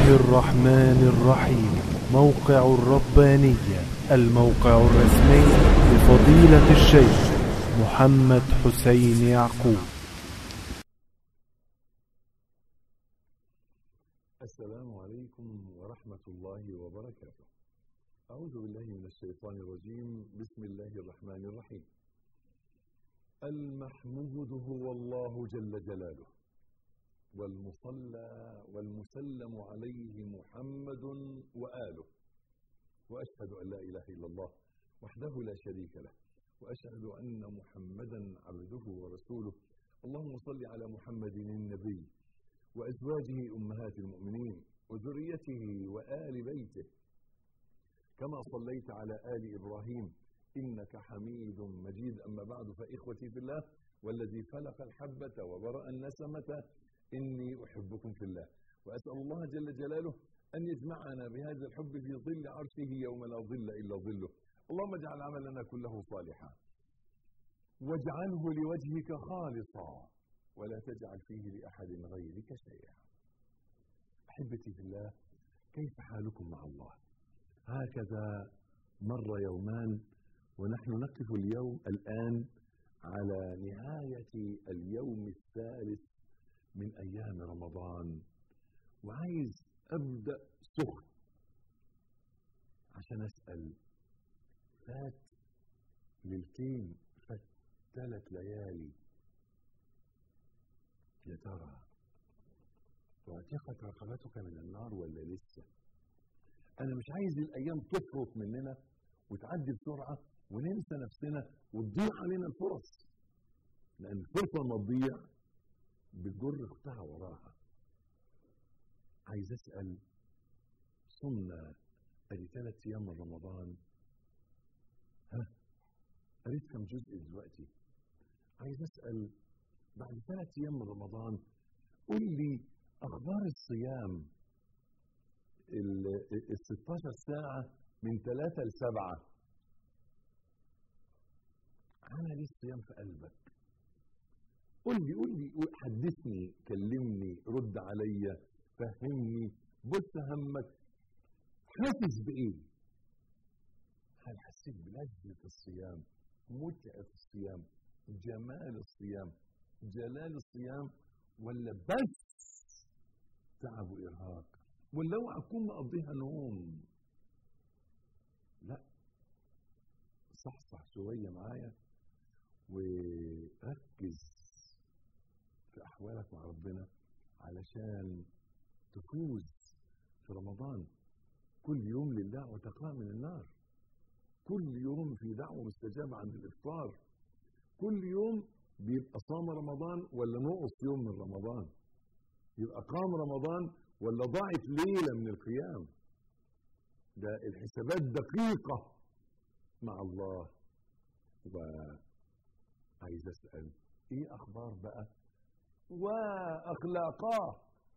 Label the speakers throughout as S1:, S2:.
S1: الله الرحمن الرحيم موقع الربانية الموقع الرسمي لفضيلة الشيخ محمد حسين يعقوب
S2: السلام عليكم ورحمة الله وبركاته أعوذ بالله من الشيطان الرجيم بسم الله الرحمن الرحيم المحمود هو الله جل جلاله والمصلى والمسلم عليه محمد وآله وأشهد أن لا إله إلا الله وحده لا شريك له وأشهد أن محمدا عبده ورسوله اللهم صل على محمد النبي وأزواجه أمهات المؤمنين وذريته وآل بيته كما صليت على آل إبراهيم إنك حميد مجيد أما بعد فإخوتي في الله والذي فلق الحبة وبرأ النسمة إني أحبكم في الله وأسأل الله جل جلاله أن يجمعنا بهذا الحب في ظل عرشه يوم لا ظل إلا ظله اللهم اجعل عملنا كله صالحا واجعله لوجهك خالصا ولا تجعل فيه لأحد غيرك شيئا أحبتي في الله كيف حالكم مع الله هكذا مر يومان ونحن نقف اليوم الآن على نهاية اليوم الثالث من أيام رمضان وعايز أبدأ سخن عشان أسأل فات ليلتين فات ثلاث ليالي يا ترى واعتقت رقبتك من النار ولا لسه انا مش عايز الايام تفرط مننا وتعدي بسرعه وننسى نفسنا وتضيع علينا الفرص لان الفرصه لما تضيع بتجر اختها وراها عايز اسال صمنا ادي ثلاث ايام من رمضان ها قريت كم جزء دلوقتي عايز اسال بعد ثلاث ايام من رمضان قول لي اخبار الصيام ال 16 ساعه من 3 ل 7 عمل ايه الصيام في قلبك قول لي قول لي حدثني كلمني رد عليا فهمني بص همك حاسس بايه هل حسيت بلذة الصيام متعة الصيام جمال الصيام جلال الصيام ولا بس تعب وارهاق ولا اوعى تكون مقضيها نوم لا صحصح شويه معايا وركز في احوالك مع ربنا علشان تفوز في رمضان كل يوم لله وتقاه من النار كل يوم في دعوه مستجابه عند الافطار كل يوم بيبقى صام رمضان ولا نقص يوم من رمضان يبقى قام رمضان ولا ضاعت ليلة من القيام ده الحسابات دقيقة مع الله وعايز أسأل إيه أخبار بقى وأخلاقاه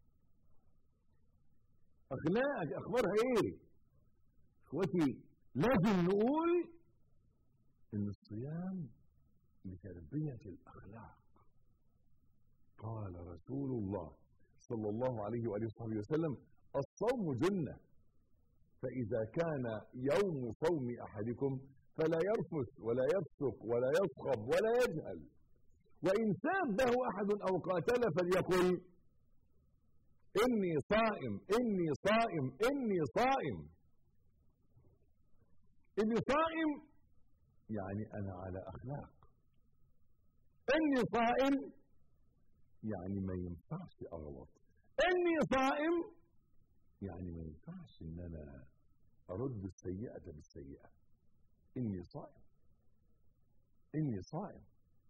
S2: أخلاقك أخبارها إيه إخوتي لازم نقول إن الصيام لتربية الأخلاق قال رسول الله صلى الله عليه وآله وصحبه وسلم الصوم جنة فإذا كان يوم صوم أحدكم فلا يرفث ولا يفسق ولا يصخب ولا يجهل وإن سابه أحد أو قاتل فليقل إني صائم إني صائم إني صائم إني صائم يعني أنا على أخلاق اني صائم يعني ما ينفعش اغلط اني صائم يعني ما ينفعش ان انا ارد السيئه بالسيئه اني صائم اني صائم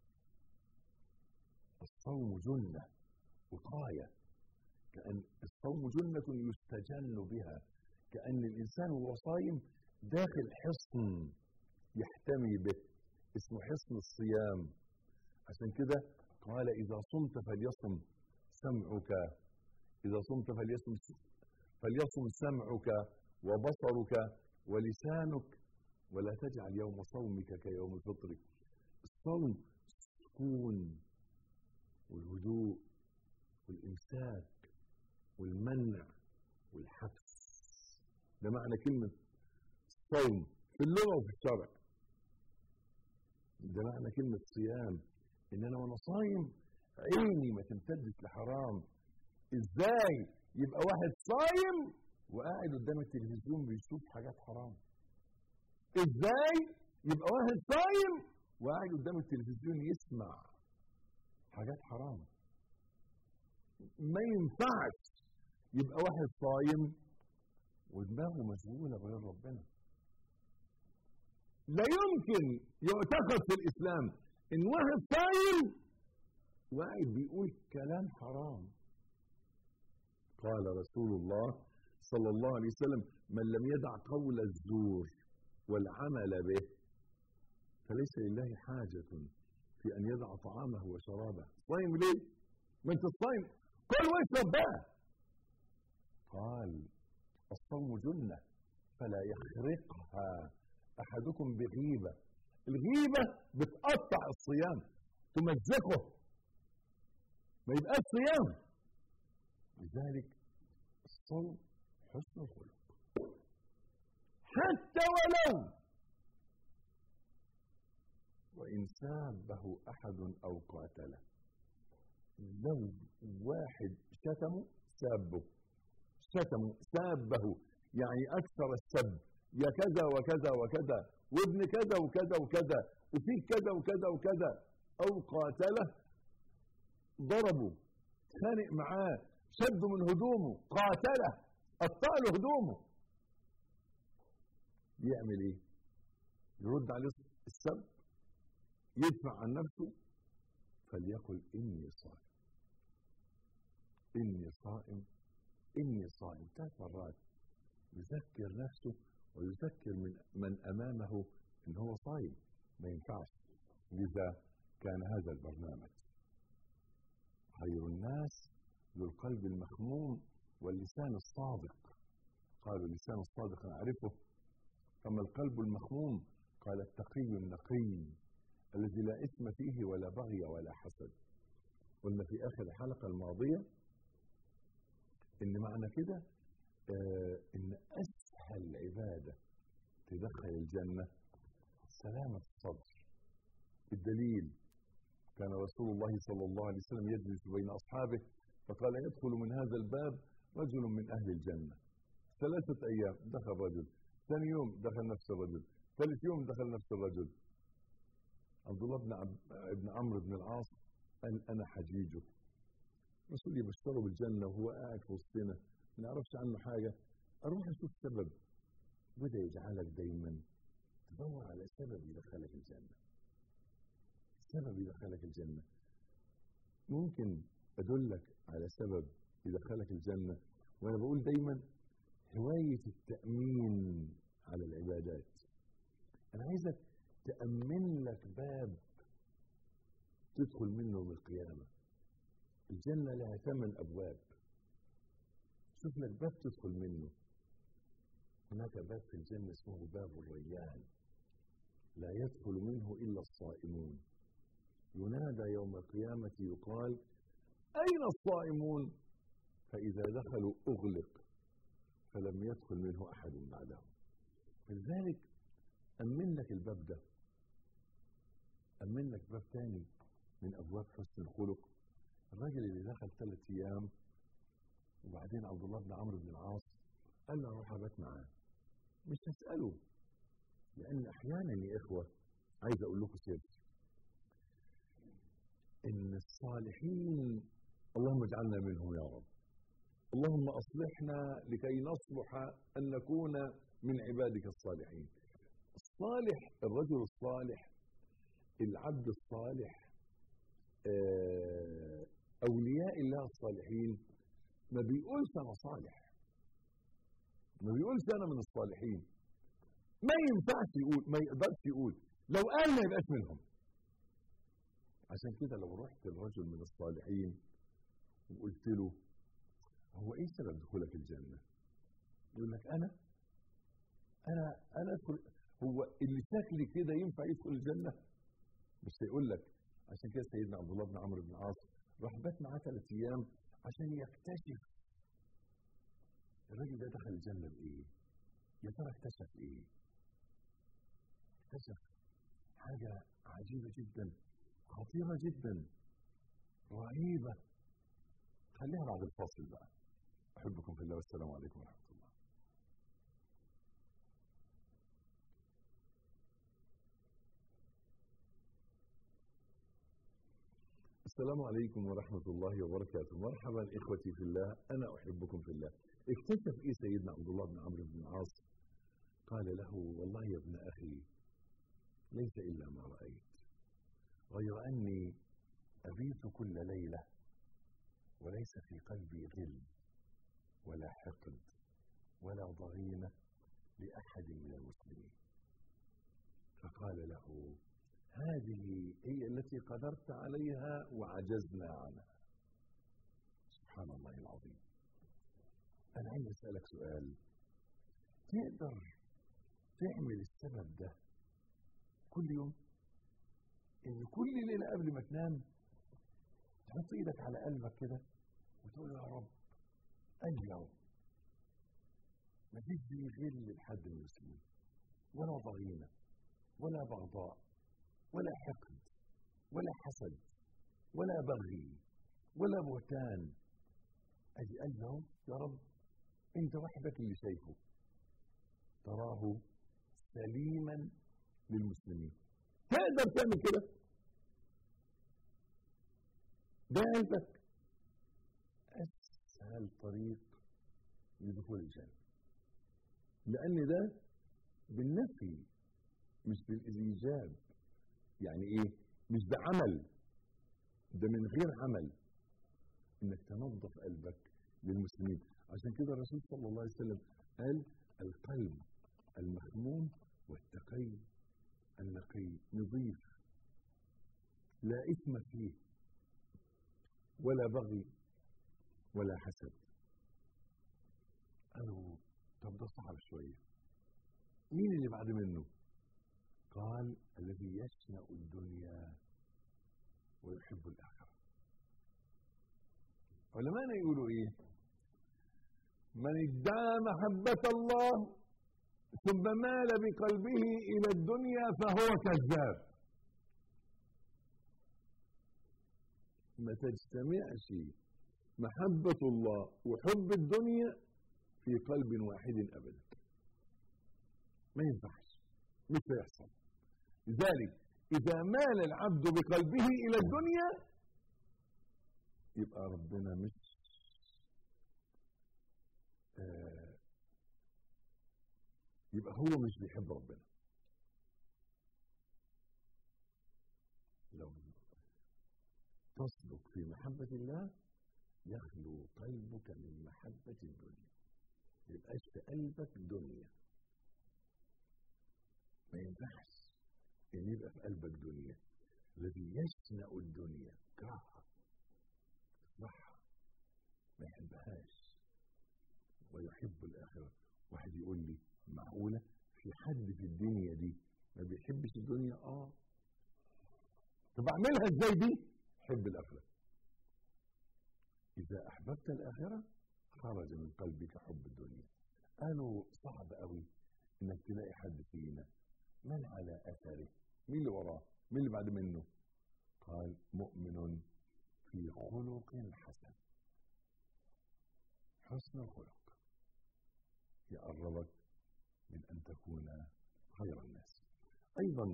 S2: الصوم جنه وقايه كان الصوم جنه يستجن بها كان الانسان وهو صايم داخل حصن يحتمي به اسمه حصن الصيام عشان كده قال إذا صمت فليصم سمعك إذا صمت فليصم فليصم سمعك وبصرك ولسانك ولا تجعل يوم صومك كيوم فطرك الصوم السكون والهدوء والإمساك والمنع والحبس ده معنى كلمة صوم في اللغة وفي الشرع ده معنى كلمة صيام إن أنا وأنا صايم عيني ما تمتدش لحرام إزاي يبقى واحد صايم وقاعد قدام التلفزيون بيشوف حاجات حرام إزاي يبقى واحد صايم وقاعد قدام التلفزيون يسمع حاجات حرام ما ينفعش يبقى واحد صايم ودماغه مشغوله بغير ربنا لا يمكن يعتقد في الاسلام ان واحد صايم وقاعد بيقول كلام حرام قال رسول الله صلى الله عليه وسلم من لم يدع قول الزور والعمل به فليس لله حاجة في أن يدع طعامه وشرابه صايم ليه؟ ما أنت الصايم كل واشرب بقى قال الصوم جنة فلا يخرقها أحدكم بغيبة الغيبة بتقطع الصيام تمزقه ما يبقاش صيام لذلك الصوم حسن الخلق حتى ولو وإن سابه أحد أو قاتله لو واحد شتمه سابه شتمه سابه يعني أكثر السب يا كذا وكذا وكذا وابن كذا وكذا وكذا وفيه كذا وكذا وكذا أو قاتله ضربه خانق معاه شده من هدومه قاتله قطع له هدومه يعمل ايه يرد عليه السب يدفع عن نفسه فليقل اني صائم اني صائم اني صائم ثلاث مرات يذكر نفسه ويذكر من من امامه ان هو صايم ما ينفعش لذا كان هذا البرنامج خير الناس ذو القلب المخموم واللسان الصادق قالوا اللسان الصادق نعرفه أما القلب المخموم قال التقي النقي الذي لا إثم فيه ولا بغي ولا حسد قلنا في آخر الحلقة الماضية إن معنى كده آه إن أسهل عبادة تدخل الجنة سلامة الصدر الدليل كان رسول الله صلى الله عليه وسلم يجلس بين أصحابه فقال يدخل من هذا الباب رجل من أهل الجنة ثلاثة أيام دخل رجل ثاني يوم دخل نفس الرجل ثالث يوم دخل نفس الرجل عبد الله بن عب... ابن عمرو بن العاص قال انا حجيجه رسول يبشره بالجنه وهو قاعد في وسطنا ما نعرفش عنه حاجه اروح اشوف سبب وده يجعلك دايما تدور على سبب يدخلك الجنه سبب يدخلك الجنه ممكن ادلك على سبب يدخلك الجنه وانا بقول دايما هوايه التامين على العبادات انا عايزك تأمن لك باب تدخل منه يوم القيامة الجنة لها ثمان أبواب شوف لك باب تدخل منه هناك باب في الجنة اسمه باب الريان لا يدخل منه إلا الصائمون ينادى يوم القيامة يقال أين الصائمون فإذا دخلوا أغلق فلم يدخل منه أحد بعدهم لذلك أمن لك الباب ده أمن لك باب تاني من أبواب حسن الخلق الراجل اللي دخل ثلاث أيام وبعدين عبد الله بن عمرو بن العاص قال له أروح أبات معاه مش هسأله لأن أحيانا يا إخوة عايز أقول لكم سر إن الصالحين اللهم اجعلنا منهم يا رب اللهم أصلحنا لكي نصلح أن نكون من عبادك الصالحين الصالح الرجل الصالح العبد الصالح أولياء الله الصالحين ما بيقولش أنا صالح ما بيقولش أنا من الصالحين ما ينفعش يقول ما يقدرش يقول لو قال ما يبقاش منهم عشان كده لو رحت لرجل من الصالحين وقلت له هو ايه سبب دخولك الجنه؟ يقول لك انا انا انا ادخل هو اللي شكلي كده ينفع يدخل الجنه؟ مش هيقول لك عشان كده سيدنا عبد الله بن عمرو بن العاص راح بات معاه ثلاث ايام عشان يكتشف الراجل ده دخل الجنة بإيه؟ يا ترى اكتشف إيه؟ اكتشف حاجة عجيبة جدا خطيرة جدا رهيبة خليها بعد الفاصل بقى أحبكم في الله والسلام عليكم ورحمة الله السلام عليكم ورحمة الله وبركاته مرحبا إخوتي في الله أنا أحبكم في الله اكتشف إيه سيدنا عبد الله بن عمرو بن العاص قال له والله يا ابن أخي ليس إلا ما رأيت غير أني أبيت كل ليلة وليس في قلبي غل ولا حقد ولا ضغينة لأحد من المسلمين فقال له هذه هي التي قدرت عليها وعجزنا عنها سبحان الله العظيم أنا عايز أسألك سؤال تقدر تعمل السبب ده كل يوم إن كل ليلة قبل ما تنام تحط إيدك على قلبك كده وتقول يا رب اليوم ما فيش فيه غل لحد من المسلمين ولا ضغينة ولا بغضاء ولا حقد ولا حسد ولا بغي ولا بهتان أجي قال له يا رب أنت وحدك اللي شايفه تراه سليما للمسلمين تقدر تعمل كده ده قلبك أسهل طريق لدخول الجنة لأن ده بالنفي مش بالإيجاب يعني إيه مش بعمل ده من غير عمل إنك تنظف قلبك للمسلمين عشان كده الرسول صلى الله عليه وسلم قال القلب المخموم والتقي النقي نظيف لا إثم فيه ولا بغي ولا حسد قالوا طب ده صعب شوية مين اللي بعد منه قال الذي يشنأ الدنيا ويحب الآخرة علماءنا يقولوا ايه من ادعى محبة الله ثم مال بقلبه إلى الدنيا فهو كذاب ما تجتمعش محبة الله وحب الدنيا في قلب واحد أبدا ما ينفعش مش هيحصل لذلك إذا مال العبد بقلبه إلى الدنيا يبقى ربنا مش آه يبقى هو مش بيحب ربنا لو تصدق في محبة الله يخلو قلبك من محبة الدنيا يبقاش في قلبك دنيا ما ينفعش ان يبقى في قلبك دنيا الذي يشنأ الدنيا كرهها يكرهها ما يحبهاش ويحب الآخرة واحد يقول لي معقولة في حد في الدنيا دي ما بيحبش الدنيا اه طب اعملها ازاي دي حب الآخرة إذا أحببت الآخرة خرج من قلبك حب الدنيا قالوا صعب قوي إنك تلاقي حد فينا من على أثره مين اللي وراه مين اللي بعد منه قال مؤمن في خلق حسن حسن الخلق يقربك من أن تكون خير الناس أيضا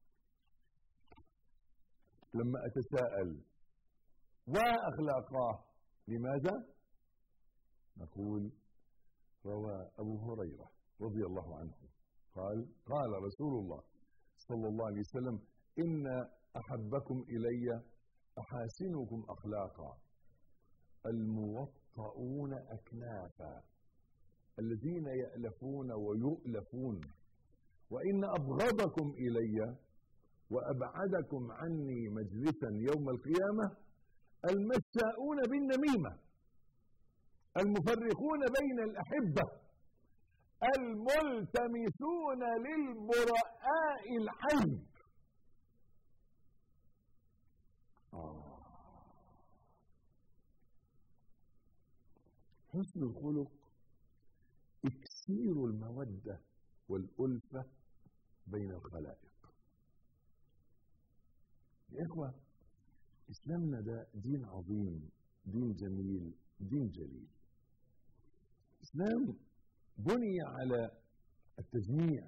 S2: لما أتساءل وأخلاقاه لماذا نقول روى أبو هريرة رضي الله عنه قال قال رسول الله صلى الله عليه وسلم إن أحبكم إلي أحاسنكم أخلاقا الموطؤون أكنافا الذين يألفون ويؤلفون وإن أبغضكم إلي وأبعدكم عني مجلسا يوم القيامة المشاؤون بالنميمة المفرقون بين الأحبة الملتمسون للبراء العيب آه. حسن الخلق اكسير المودة والألفة بين الخلائق يا إخوة إسلامنا ده دين عظيم دين جميل دين جليل إسلام بني على التجميع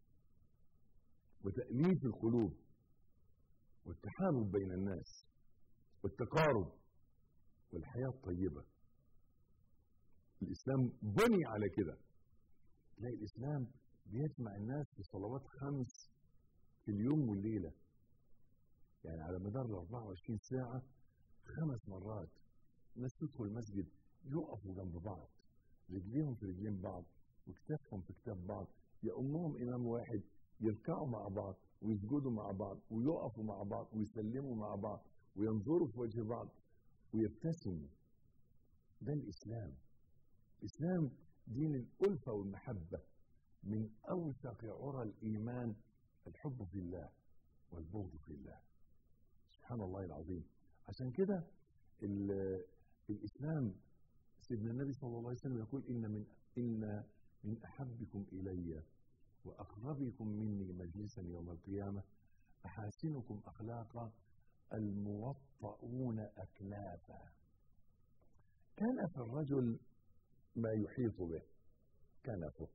S2: وتأليف القلوب والتحالف بين الناس والتقارب والحياة الطيبة الإسلام بني على كده تلاقي الإسلام بيجمع الناس في صلوات خمس في اليوم والليلة يعني على مدار 24 ساعة خمس مرات الناس تدخل المسجد يقفوا جنب بعض رجليهم في رجلين بعض وكتافهم في كتاف بعض يأمهم إمام واحد يركعوا مع بعض ويسجدوا مع بعض ويقفوا مع بعض ويسلموا مع بعض وينظروا في وجه بعض ويبتسموا ده الإسلام الإسلام دين الألفة والمحبة من أوثق عرى الإيمان الحب في الله والبغض في الله سبحان الله العظيم عشان كده الإسلام سيدنا النبي صلى الله عليه وسلم يقول إن من إن من أحبكم إلي وأقربكم مني مجلسا يوم القيامة أحاسنكم أخلاقا الموطؤون أكنافا كان في الرجل ما يحيط به كنفه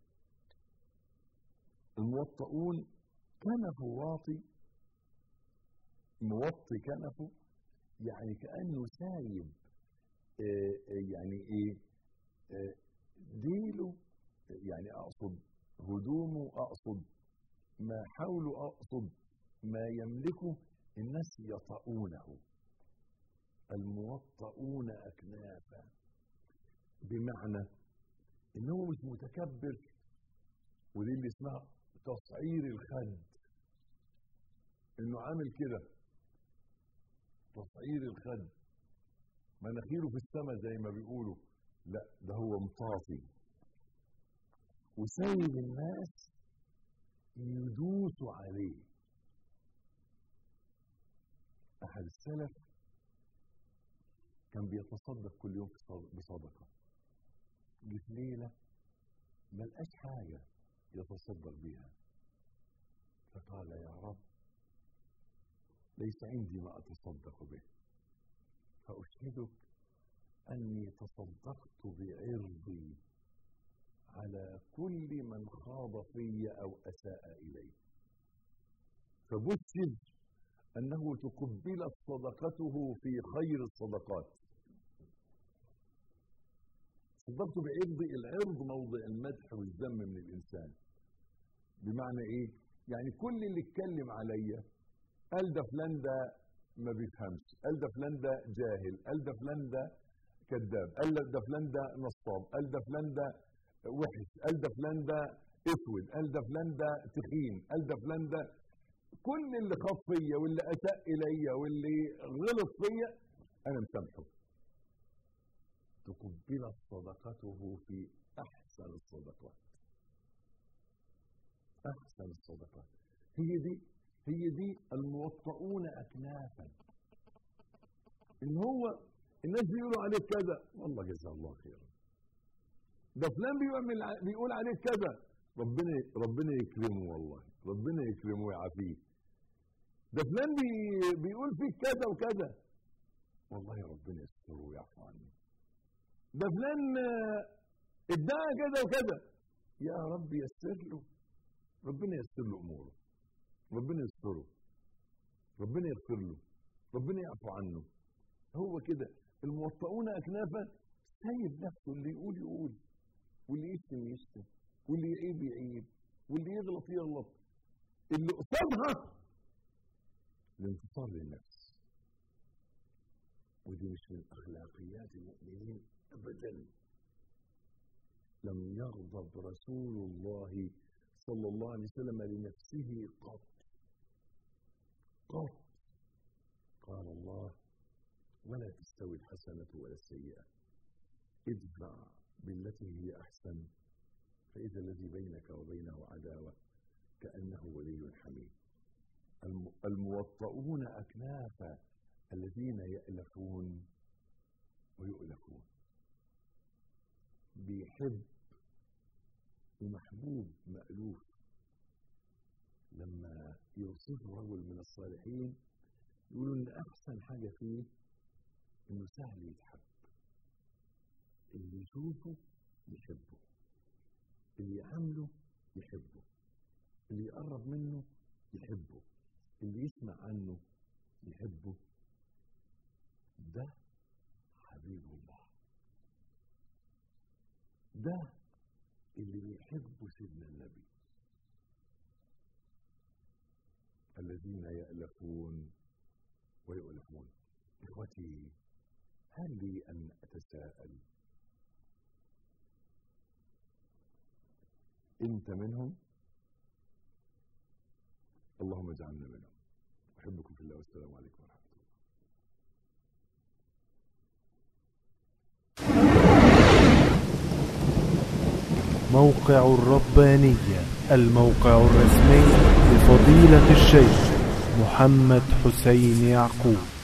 S2: الموطؤون كنف واطي موطي كنفه يعني كأنه سايب آه يعني ايه آه ديله يعني اقصد هدومه اقصد ما حوله اقصد ما يملكه الناس يطؤونه الموطؤون اكنافا بمعنى انه مش متكبر ودي اللي اسمها تصعير الخد انه عامل كده تصعير الخد مناخيره في السماء زي ما بيقولوا لا ده هو مطاطي وسايب الناس يدوسوا عليه احد السلف كان بيتصدق كل يوم بصدقه جه في ليله ما لقاش حاجه يتصدق بها فقال يا رب ليس عندي ما اتصدق به فاشهدك اني تصدقت بعرضي على كل من خاض في او اساء الي فبشر انه تقبلت صدقته في خير الصدقات صدقت بعرضي العرض موضع المدح والذم من الانسان بمعنى ايه يعني كل اللي اتكلم عليا قال ده فلان ده ما بيفهمش قال ده فلان ده جاهل قال ده فلان ده كذاب قال ده فلان ده نصاب قال ده فلان ده وحش قال ده فلان ده اسود قال ده فلان ده تخين قال ده فلان ده كل اللي خاف فيا واللي اساء الي واللي غلط فيا انا مسامحه تقبلت صدقته في احسن الصدقات احسن الصدقات هي دي هي دي الموطؤون اكنافا ان هو الناس بيقولوا عليك كذا والله جزاه الله خيرا ده فلان بيعمل بيقول عليك كذا ربنا ربنا يكرمه والله ربنا يكرمه ويعافيه ده فلان بي بيقول فيك كذا وكذا والله ربنا يستره ويعفو عنه ده فلان ادعى كذا وكذا يا رب يسر له ربنا يسر له اموره ربنا يستره ربنا يغفر له ربنا يعفو عنه هو كده الموطؤون اكنافا سايب نفسه اللي يقول يقول واللي يشتم يشتم واللي يعيب يعيب واللي يغلط يغلط اللي قصادها الانتصار للنفس ودي مش من اخلاقيات المؤمنين ابدا لم يغضب رسول الله صلى الله عليه وسلم لنفسه قط قط قال الله ولا تستوي الحسنة ولا السيئة ادفع بالتي هي أحسن فإذا الذي بينك وبينه عداوة كأنه ولي حميم الموطؤون أكنافا الذين يألفون ويؤلفون بيحب ومحبوب مألوف لما يوصفه رجل من الصالحين يقولوا ان احسن حاجه فيه انه سهل يتحب اللي يشوفه يحبه اللي يعامله يحبه اللي يقرب منه يحبه اللي يسمع عنه يحبه ده حبيب الله ده اللي بيحبه سيدنا النبي الذين يألفون ويؤلفون إخوتي هل لي أن أتساءل أنت منهم اللهم اجعلنا منهم أحبكم في الله والسلام عليكم ورحمة الله
S1: موقع الربانية الموقع الرسمي لفضيلة الشيخ محمد حسين يعقوب